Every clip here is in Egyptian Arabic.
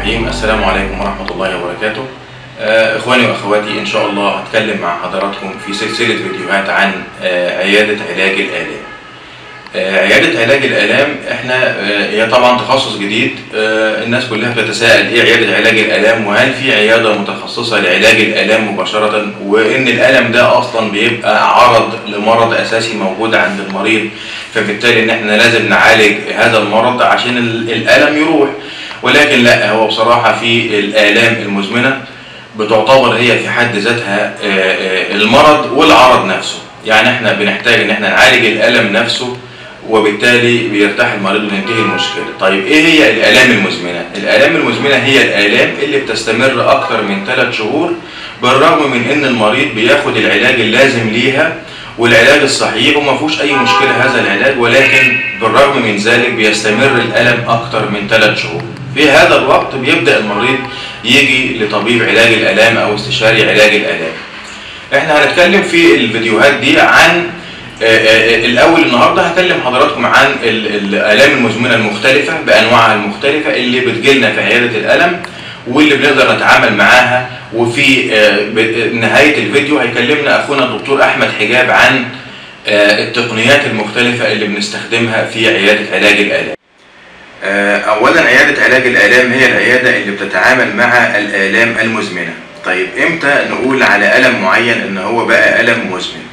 الرحيم السلام عليكم ورحمة الله وبركاته آه، إخواني وأخواتي إن شاء الله هتكلم مع حضراتكم في سلسلة فيديوهات عن آه، عيادة علاج الآلام آه، عيادة علاج الآلام إحنا آه، هي طبعا تخصص جديد آه، الناس كلها بتتساءل إيه عيادة علاج الآلام وهل في عيادة متخصصة لعلاج الآلام مباشرة وإن الألم ده أصلا بيبقى عرض لمرض أساسي موجود عند المريض فبالتالي إن إحنا لازم نعالج هذا المرض عشان ال- الألم يروح ولكن لا هو بصراحة في الآلام المزمنة بتعتبر هي في حد ذاتها آه، آه، المرض والعرض نفسه يعني احنا بنحتاج ان احنا نعالج الألم نفسه وبالتالي بيرتاح المريض وتنتهي المشكلة طيب ايه هي الآلام المزمنة؟ الآلام المزمنة هي الآلام اللي بتستمر أكتر من 3 شهور بالرغم من ان المريض بياخد العلاج اللازم ليها والعلاج الصحيح وما فيهوش اي مشكلة هذا العلاج ولكن بالرغم من ذلك بيستمر الألم أكتر من 3 شهور في هذا الوقت بيبدأ المريض يجي لطبيب علاج الآلام أو استشاري علاج الآلام احنا هنتكلم في الفيديوهات دي عن آه، آه، الاول النهارده هكلم حضراتكم عن ال- الالام المزمنه المختلفه بانواعها المختلفه اللي بتجيلنا في عياده الالم واللي بنقدر نتعامل معاها وفي آه، ب- نهايه الفيديو هيكلمنا اخونا الدكتور احمد حجاب عن آه، التقنيات المختلفه اللي بنستخدمها في عياده علاج الالام آه، اولا عياده علاج الالام هي العياده اللي بتتعامل مع الالام المزمنه طيب امتى نقول على الم معين ان هو بقى الم مزمن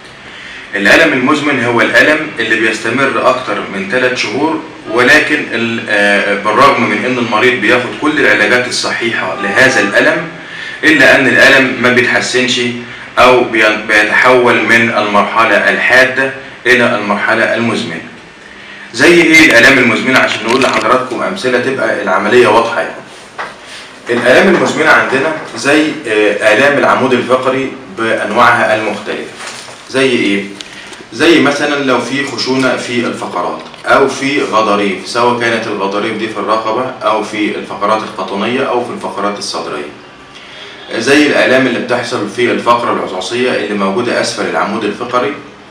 الالم المزمن هو الالم اللي بيستمر اكتر من 3 شهور ولكن ال- آه، بالرغم من ان المريض بياخد كل العلاجات الصحيحه لهذا الالم الا ان الالم ما بيتحسنش او بي- بيتحول من المرحله الحاده الى المرحله المزمنه زي ايه الالام المزمنه عشان نقول لحضراتكم امثله تبقى العمليه واضحه يعني الالام المزمنه عندنا زي آه، الام العمود الفقري بانواعها المختلفه زي ايه زي مثلا لو في خشونه في الفقرات او في غضاريف سواء كانت الغضاريف دي في الرقبه او في الفقرات القطنيه او في الفقرات الصدريه زي الالام اللي بتحصل في الفقره العصعصيه اللي موجوده اسفل العمود الفقري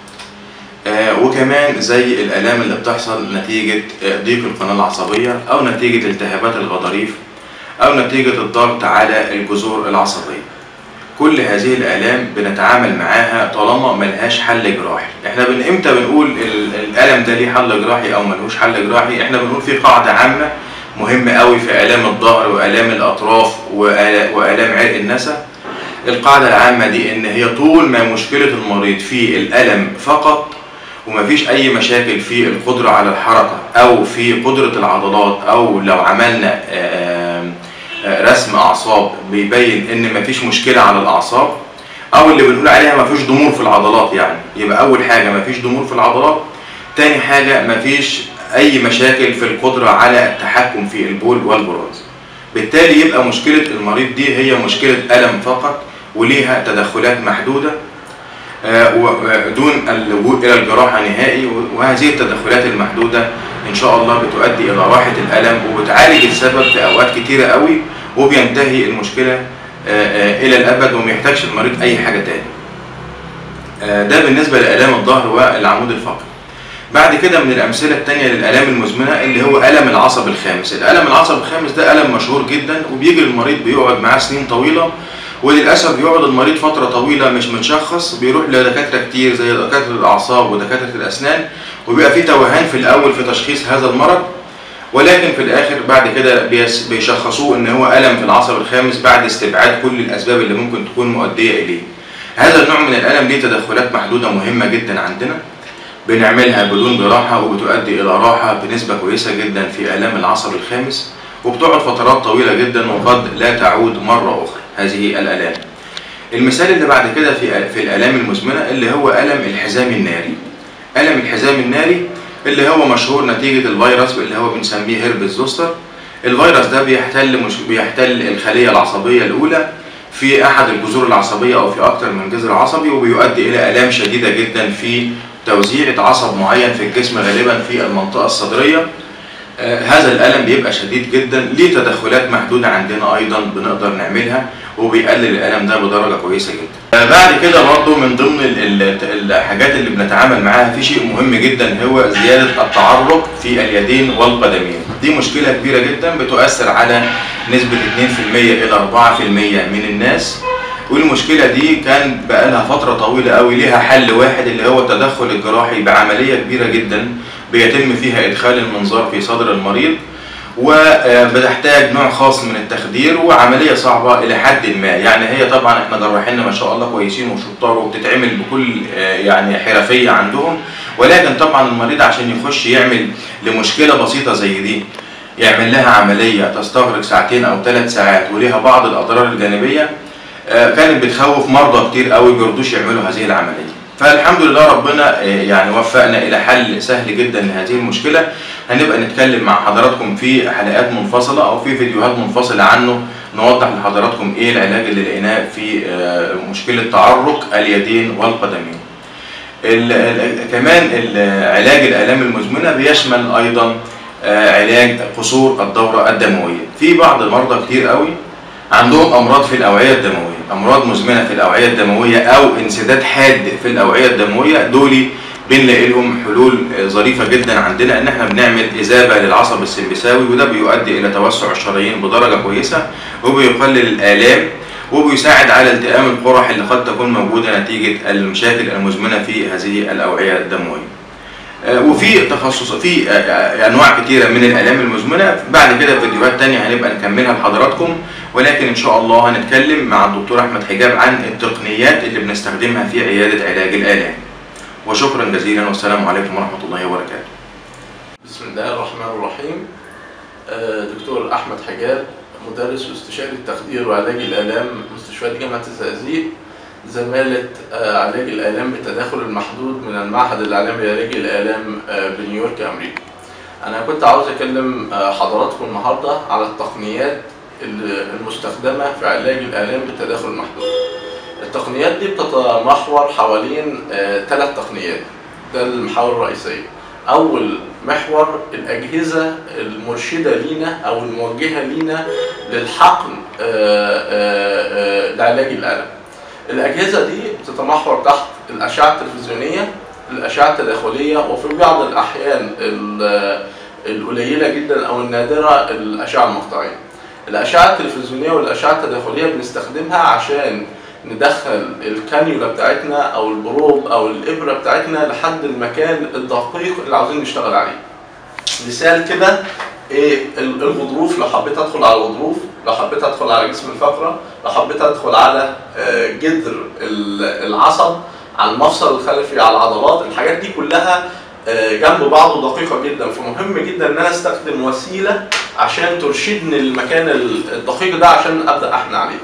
آه، وكمان زي الآلام اللي بتحصل نتيجة آه، ضيق القناة العصبية أو نتيجة التهابات الغضاريف أو نتيجة الضغط على الجذور العصبية كل هذه الآلام بنتعامل معاها طالما ملهاش حل جراحي احنا من امتى بنقول ال- الألم ده ليه حل جراحي أو ملهوش حل جراحي احنا بنقول في قاعدة عامة مهمة قوي في آلام الظهر وآلام الأطراف وآلا- وآلام عرق النسا القاعدة العامة دي إن هي طول ما مشكلة المريض في الألم فقط ومفيش أي مشاكل في القدرة على الحركة أو في قدرة العضلات أو لو عملنا آم، آه، رسم أعصاب بيبين إن مفيش مشكلة على الأعصاب أو اللي بنقول عليها مفيش ضمور في العضلات يعني يبقى أول حاجة مفيش ضمور في العضلات تاني حاجة مفيش أي مشاكل في القدرة على التحكم في البول والبراز بالتالي يبقى مشكلة المريض دي هي مشكلة ألم فقط وليها تدخلات محدودة آه، ودون اللجوء إلى الجراحة نهائي وهذه التدخلات المحدودة إن شاء الله بتؤدي إلى راحة الألم وبتعالج السبب في أوقات كتيرة قوي وبينتهي المشكلة آه، آه، إلى الأبد وما يحتاجش المريض أي حاجة تاني آه، ده بالنسبة لآلام الظهر والعمود الفقري بعد كده من الأمثلة التانية للآلام المزمنة اللي هو ألم العصب الخامس الألم العصب الخامس ده ألم مشهور جدا وبيجي المريض بيقعد معاه سنين طويلة وللأسف بيقعد المريض فترة طويلة مش متشخص بيروح لدكاترة كتير زي دكاترة الأعصاب ودكاترة الأسنان وبيبقى في توهان في الأول في تشخيص هذا المرض ولكن في الآخر بعد كده بيس- بيشخصوه إن هو ألم في العصب الخامس بعد استبعاد كل الأسباب اللي ممكن تكون مؤدية إليه هذا النوع من الألم ليه تدخلات محدودة مهمة جدا عندنا بنعملها بدون جراحة وبتؤدي إلى راحة بنسبة كويسة جدا في آلام العصب الخامس وبتقعد فترات طويلة جدا وقد لا تعود مرة أخرى هذه الآلام المثال اللي بعد كده في في الآلام المزمنة اللي هو ألم الحزام الناري ألم الحزام الناري اللي هو مشهور نتيجة الفيروس اللي هو بنسميه هيربس زوستر الفيروس ده بيحتل مش بيحتل الخلية العصبية الأولى في أحد الجذور العصبية أو في أكثر من جذر عصبي وبيؤدي إلى آلام شديدة جدا في توزيعة عصب معين في الجسم غالبا في المنطقة الصدرية آه، هذا الألم بيبقى شديد جدا ليه تدخلات محدودة عندنا أيضا بنقدر نعملها وبيقلل الألم ده بدرجة كويسة جدا آه، بعد كده برضه من ضمن ال- ال- الحاجات اللي بنتعامل معاها في شيء مهم جدا هو زيادة التعرق في اليدين والقدمين دي مشكله كبيره جدا بتؤثر على نسبه 2% الى 4% من الناس والمشكله دي كان بقالها فتره طويله قوي ليها حل واحد اللي هو التدخل الجراحي بعمليه كبيره جدا بيتم فيها ادخال المنظار في صدر المريض وبتحتاج نوع خاص من التخدير وعمليه صعبه الى حد ما يعني هي طبعا احنا جراحيننا ما شاء الله كويسين وشطار وبتتعمل بكل آه، يعني حرفيه عندهم ولكن طبعا المريض عشان يخش يعمل لمشكله بسيطه زي دي يعمل لها عمليه تستغرق ساعتين او ثلاث ساعات وليها بعض الاضرار الجانبيه آه، كانت بتخوف مرضى كتير قوي بيرضوش يعملوا هذه العمليه فالحمد لله ربنا آه، يعني وفقنا الى حل سهل جدا لهذه المشكله هنبقى نتكلم مع حضراتكم في حلقات منفصله او في فيديوهات منفصله عنه نوضح لحضراتكم ايه العلاج اللي لقيناه في آه، مشكله تعرق اليدين والقدمين ال- ال- كمان ال- علاج الالام المزمنه بيشمل ايضا آه، علاج قصور الدوره الدمويه في بعض المرضى كتير قوي عندهم امراض في الاوعيه الدمويه امراض مزمنه في الاوعيه الدمويه او انسداد حاد في الاوعيه الدمويه دول بنلاقي لهم حلول آه، ظريفه جدا عندنا ان احنا بنعمل اذابه للعصب السمبثاوي وده بيؤدي الى توسع الشرايين بدرجه كويسه وبيقلل الالام وبيساعد على التئام القرح اللي قد تكون موجوده نتيجه المشاكل المزمنه في هذه الاوعيه الدمويه. آه، وفي تخصص في آه، آه، انواع كتيره من الالام المزمنه بعد كده في فيديوهات تانية هنبقى نكملها لحضراتكم ولكن ان شاء الله هنتكلم مع الدكتور احمد حجاب عن التقنيات اللي بنستخدمها في عياده علاج الالام وشكرا جزيلا والسلام عليكم ورحمه الله وبركاته بسم الله الرحمن الرحيم آه، دكتور أحمد حجاب مدرس واستشاري التخدير وعلاج الآلام مستشفيات جامعة الزقازيق زمالة آه، علاج الآلام بالتداخل المحدود من المعهد العالمي لعلاج الآلام آه، بنيويورك أمريكا أنا كنت عاوز أكلم آه، حضراتكم النهاردة على التقنيات ال- المستخدمة في علاج الآلام بالتداخل المحدود التقنيات دي بتتمحور حوالين ثلاث تقنيات ده المحاور الرئيسية أول محور الأجهزة المرشدة لينا أو الموجهة لينا للحقن آه، آه، آه، لعلاج الألم. الأجهزة دي بتتمحور تحت الأشعة التلفزيونية، الأشعة التداخلية وفي بعض الأحيان ال- القليلة جدا أو النادرة الأشعة المقطعية. الأشعة التلفزيونية والأشعة التداخلية بنستخدمها عشان ندخل الكانيولا بتاعتنا او البروب او الابره بتاعتنا لحد المكان الدقيق اللي عاوزين نشتغل عليه مثال كده ايه ال- الغضروف لو حبيت ادخل على الغضروف لو حبيت ادخل على جسم الفقره لو حبيت ادخل على آه، جذر ال- العصب على المفصل الخلفي على العضلات الحاجات دي كلها آه، جنب بعض ودقيقه جدا فمهم جدا ان انا استخدم وسيله عشان ترشدني للمكان ال- الدقيق ده عشان ابدا احن عليه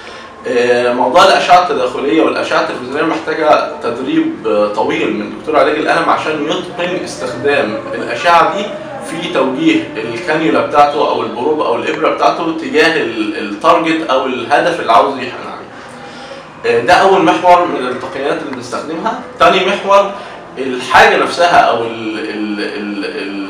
آه، موضوع الاشعه التداخليه والاشعه التلفزيونيه محتاجه تدريب آه، طويل من دكتور علاج الالم عشان يتقن استخدام الاشعه دي في توجيه الكانيولا بتاعته او البروب او الابره بتاعته تجاه ال- التارجت او الهدف اللي عاوز يحقن عليه. آه، ده اول محور من التقنيات اللي بنستخدمها، تاني محور الحاجه نفسها او ال ال ال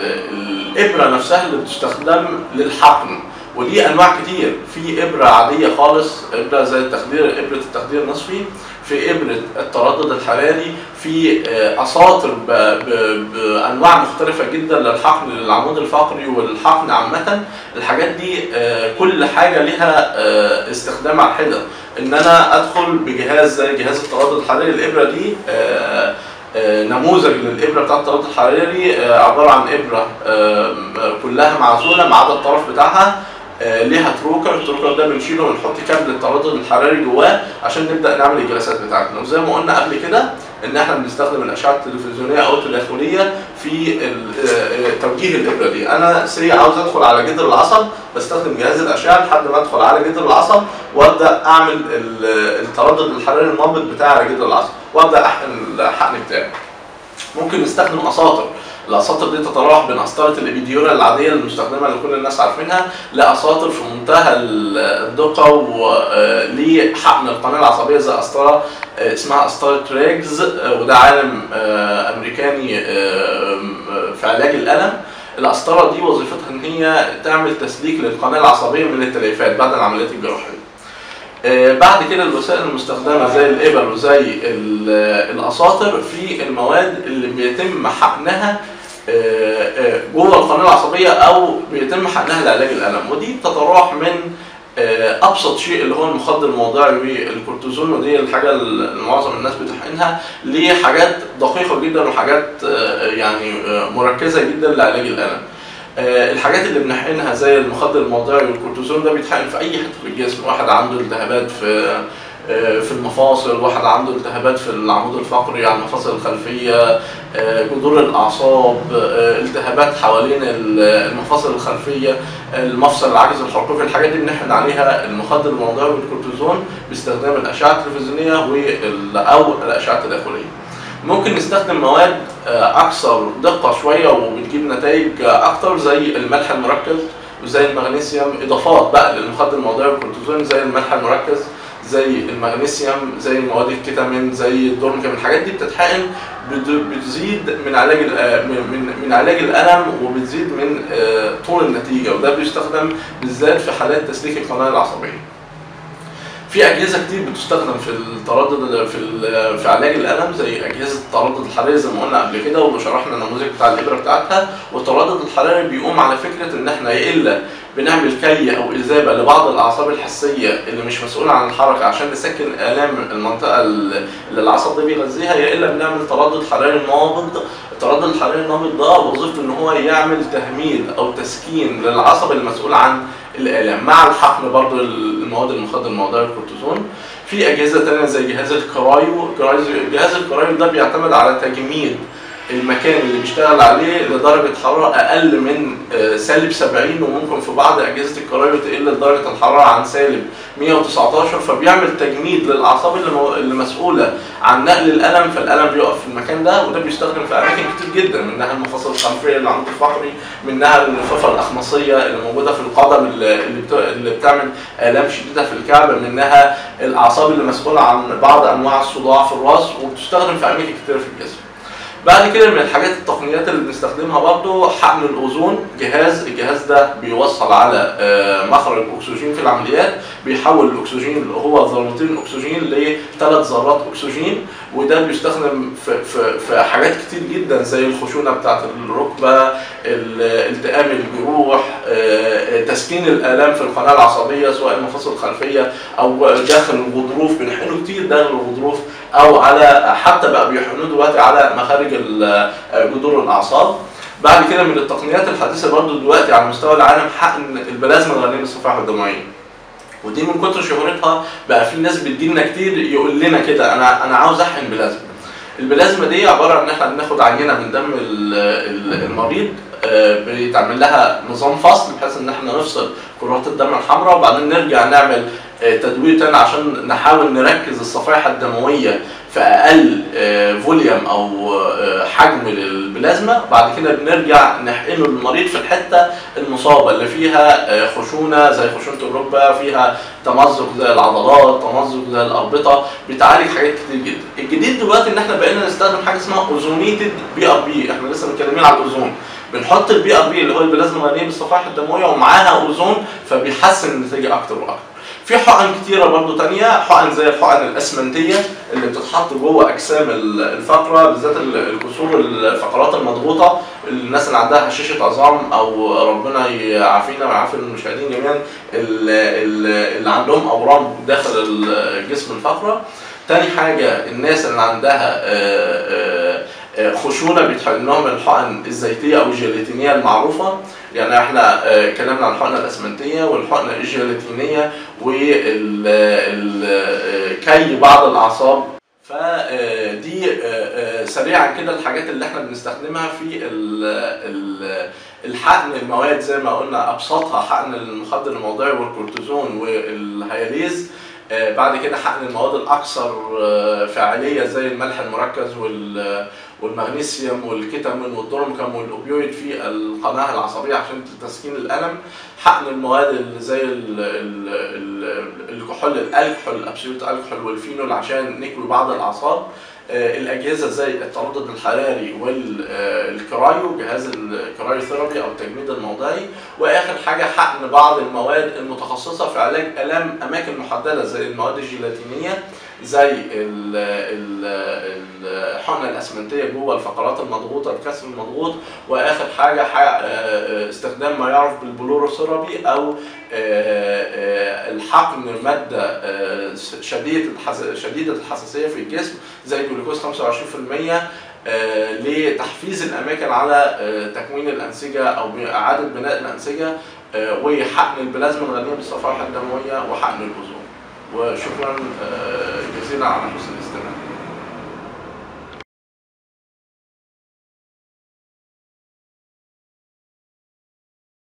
ال الابره نفسها اللي بتستخدم للحقن ودي انواع كتير في ابره عاديه خالص ابره زي التخدير ابره التخدير النصفي في ابره التردد الحراري في آه، اساطر ب- ب- بانواع مختلفه جدا للحقن للعمود الفقري والحقن عامه الحاجات دي آه، كل حاجه لها آه، استخدام على حده ان انا ادخل بجهاز زي جهاز التردد الحراري الابره دي آه، آه، نموذج للابره بتاعت التردد الحراري آه، عباره عن ابره آه، كلها معزوله ما عدا الطرف بتاعها آه، ليها تروكر التروكر ده بنشيله ونحط كابل التردد الحراري جواه عشان نبدا نعمل الجلسات بتاعتنا وزي ما قلنا قبل كده ان احنا بنستخدم الاشعه التلفزيونيه او التداخليه في ال- آه، آه، توجيه الابره دي انا سريع عاوز ادخل على جذر العصب بستخدم جهاز الاشعه لحد ما ادخل على جذر العصب وابدا اعمل ال- التردد الحراري النابض بتاعي على جذر العصب وابدا احقن الحقن بتاعي ممكن نستخدم اساطر الاساطر دي تتراوح بين اسطره الابيديورا العاديه المستخدمه اللي كل الناس عارفينها لاساطر في منتهى الدقه ولحقن القناه العصبيه زي اسطره آه، اسمها اسطره ريجز آه، وده عالم آه، امريكاني آه، في علاج الالم القسطره دي وظيفتها ان هي تعمل تسليك للقناه العصبيه من التليفات بعد العمليات الجراحيه آه، بعد كده الوسائل المستخدمه زي الابر وزي ال- الاساطر في المواد اللي بيتم حقنها آه، آه، جوه القناه العصبيه او بيتم حقنها لعلاج الالم ودي بتتراوح من آه، ابسط شيء اللي هو المخدر الموضعي والكورتيزون ودي الحاجه اللي معظم الناس بتحقنها لحاجات دقيقه جدا وحاجات آه، يعني آه، مركزه جدا لعلاج الالم آه، الحاجات اللي بنحقنها زي المخدر الموضعي والكورتيزون ده بيتحقن في اي حته في الجسم واحد عنده التهابات في آه، في المفاصل واحد عنده التهابات في العمود الفقري على المفاصل الخلفيه آه، جذور الاعصاب آه، التهابات حوالين ال- المفاصل الخلفيه المفصل العجز الحركي الحاجات دي بنحقن عليها المخدر الموضعي والكورتيزون باستخدام الاشعه التلفزيونيه وال- او الاشعه التداخليه ممكن نستخدم مواد آه، اكثر دقه شويه وبتجيب نتائج آه، اكتر زي الملح المركز وزي المغنيسيوم اضافات بقى للمخدر الموضعي والكورتيزون زي الملح المركز زي المغنيسيوم زي مواد الكيتامين زي الدورمكام الحاجات دي بتتحقن بت- بتزيد من علاج ال- آه، من من- من علاج الالم وبتزيد من آه، طول النتيجه وده بيستخدم بالذات في حالات تسليك القناه العصبيه في اجهزه كتير بتستخدم في التردد في ال- في علاج الالم زي اجهزه التردد الحراري زي ما قلنا قبل كده وشرحنا النموذج بتاع الابره بتاعتها والتردد الحراري بيقوم على فكره ان احنا يا الا بنعمل كي او اذابه لبعض الاعصاب الحسيه اللي مش مسؤوله عن الحركه عشان نسكن الام المنطقه اللي العصب ده بيغذيها يا الا بنعمل تردد حراري نابض التردد الحراري النابض ده وظيفته ان هو يعمل تهميد او تسكين للعصب المسؤول عن الالام مع الحقن برضو المواد المخدر الموضعي الكورتيزون في اجهزه تانية زي جهاز الكرايو جهاز- جهاز الكرايو ده بيعتمد على تجميد المكان اللي بيشتغل عليه لدرجه حراره اقل من آه، سالب 70 وممكن في بعض اجهزه الكرايو تقل لدرجه الحراره عن سالب 119 فبيعمل تجميد للاعصاب اللي, مو- اللي مسؤوله عن نقل الالم فالالم بيقف في المكان ده وده بيستخدم في اماكن كتير جدا منها المفاصل الخلفيه اللي عند الفقري منها اللفافه الاخمصيه اللي موجوده في القدم اللي اللي بت- اللي بتعمل الام شديده في الكعب منها الاعصاب اللي مسؤوله عن بعض انواع الصداع في الراس وبتستخدم في اماكن كتير في الجسم بعد كده من الحاجات التقنيات اللي بنستخدمها برضو حقن الاوزون جهاز الجهاز ده بيوصل على آه، مخرج اكسجين في العمليات بيحول الاكسجين اللي هو ذرتين اكسجين لثلاث ذرات اكسجين وده بيستخدم في, في, في حاجات كتير جدا زي الخشونه بتاعه الركبه ال- التئام الجروح آه، تسكين الالام في القناه العصبيه سواء المفاصل الخلفيه او داخل الغضروف بنحقنه كتير داخل الغضروف او على حتى بقى بيحقنوه دلوقتي على مخارج ال- جذور الاعصاب بعد كده من التقنيات الحديثه برضو دلوقتي على مستوى العالم حقن البلازما الغنيه بالصفائح الدمويه ودي من كتر شهرتها بقى في ناس بتجيلنا كتير يقول لنا كده انا انا عاوز احقن بلازما البلازما دي عباره عن ان احنا بناخد عينه من دم ال- ال- المريض آه، بيتعمل لها نظام فصل بحيث ان احنا نفصل كرات الدم الحمراء وبعدين نرجع نعمل آه، تدوير تاني عشان نحاول نركز الصفائح الدمويه في اقل آه، فوليوم او آه، حجم للبلازما بعد كده بنرجع نحقنه للمريض في الحته المصابه اللي فيها آه، خشونه زي خشونه الركبه فيها تمزق زي العضلات تمزق زي الاربطه بتعالج حاجات كتير جدا الجديد دلوقتي ان احنا بقينا نستخدم حاجه اسمها اوزونيتد بي ار بي احنا لسه متكلمين على الاوزون بنحط البي ار بي اللي هو البلازما الغنيه بالصفائح الدمويه ومعاها اوزون فبيحسن النتيجه اكتر واكتر في حقن كتيرة برضو تانية حقن زي الحقن الأسمنتية اللي بتتحط جوه أجسام ال- الفقرة بالذات ال- الكسور الفقرات المضغوطة الناس اللي عندها هشاشة عظام أو ربنا يعافينا ويعافي المشاهدين جميعا ال- ال- اللي عندهم أورام داخل ال- جسم الفقرة تاني حاجة الناس اللي عندها آه، آه، آه، خشونة بيتحقن لهم الحقن الزيتية أو الجيلاتينية المعروفة يعني احنا آه، اتكلمنا عن الحقنة الأسمنتية والحقنة الجيلاتينية وكي بعض الأعصاب فدي سريعا كده الحاجات اللي احنا بنستخدمها في ال- ال- الحقن المواد زي ما قلنا ابسطها حقن المخدر الموضعي والكورتيزون والهياليز آه، بعد كده حقن المواد الاكثر آه، فاعليه زي الملح المركز وال- والمغنيسيوم والكيتامين والدورمكام والاوبيويد في القناه العصبيه عشان تسكين الالم حقن المواد اللي زي ال- ال- ال- الكحول الالكحول الابسوليوت الكحول والفينول عشان نكوي بعض الاعصاب آه، الاجهزه زي التردد الحراري والكرايو جهاز الكرايو ثيرابي او التجميد الموضعي واخر حاجه حقن بعض المواد المتخصصه في علاج الام اماكن محدده زي المواد الجيلاتينيه زي ال- ال- الحقنه الاسمنتيه جوه الفقرات المضغوطه الكسر المضغوط واخر حاجه ح- آه، استخدام ما يعرف بالبلوروثيرابي او آه، آه، الحقن ماده آه، شديده الحس- شديده الحساسيه في الجسم زي الجلوكوز 25% آه، لتحفيز الاماكن على آه، تكوين الانسجه او اعاده بناء الانسجه آه، وحقن البلازما الغنيه بالصفائح الدمويه وحقن الاوزون وشكرا آه، جزيلا على حسن الاستماع